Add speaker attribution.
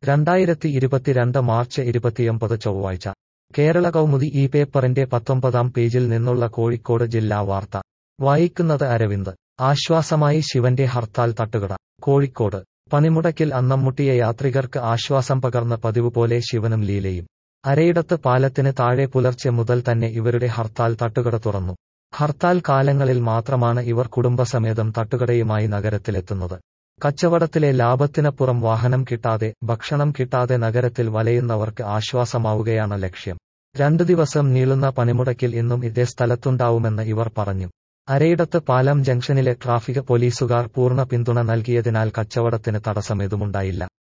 Speaker 1: രണ്ടായിരത്തി ഇരുപത്തിരണ്ട് മാർച്ച് ഇരുപത്തിയൊമ്പത് ചൊവ്വാഴ്ച കേരള കൗമുദി ഈ പേപ്പറിന്റെ പത്തൊമ്പതാം പേജിൽ നിന്നുള്ള കോഴിക്കോട് ജില്ലാ വാർത്ത വായിക്കുന്നത് അരവിന്ദ് ആശ്വാസമായി ശിവന്റെ ഹർത്താൽ തട്ടുകട കോഴിക്കോട് പണിമുടക്കിൽ അന്നംമുട്ടിയ യാത്രികർക്ക് ആശ്വാസം പകർന്ന പതിവ് പോലെ ശിവനും ലീലയും അരയിടത്ത് പാലത്തിന് താഴെ പുലർച്ചെ മുതൽ തന്നെ ഇവരുടെ ഹർത്താൽ തട്ടുകട തുറന്നു ഹർത്താൽ കാലങ്ങളിൽ മാത്രമാണ് ഇവർ കുടുംബസമേതം തട്ടുകടയുമായി നഗരത്തിലെത്തുന്നത് കച്ചവടത്തിലെ ലാഭത്തിനപ്പുറം വാഹനം കിട്ടാതെ ഭക്ഷണം കിട്ടാതെ നഗരത്തിൽ വലയുന്നവർക്ക് ആശ്വാസമാവുകയാണ് ലക്ഷ്യം രണ്ടു ദിവസം നീളുന്ന പണിമുടക്കിൽ ഇന്നും ഇതേ സ്ഥലത്തുണ്ടാവുമെന്ന് ഇവർ പറഞ്ഞു അരയിടത്ത് പാലം ജംഗ്ഷനിലെ ട്രാഫിക് പോലീസുകാർ പൂർണ്ണ പിന്തുണ നൽകിയതിനാൽ കച്ചവടത്തിന് തടസ്സമേതുമുണ്ടായില്ല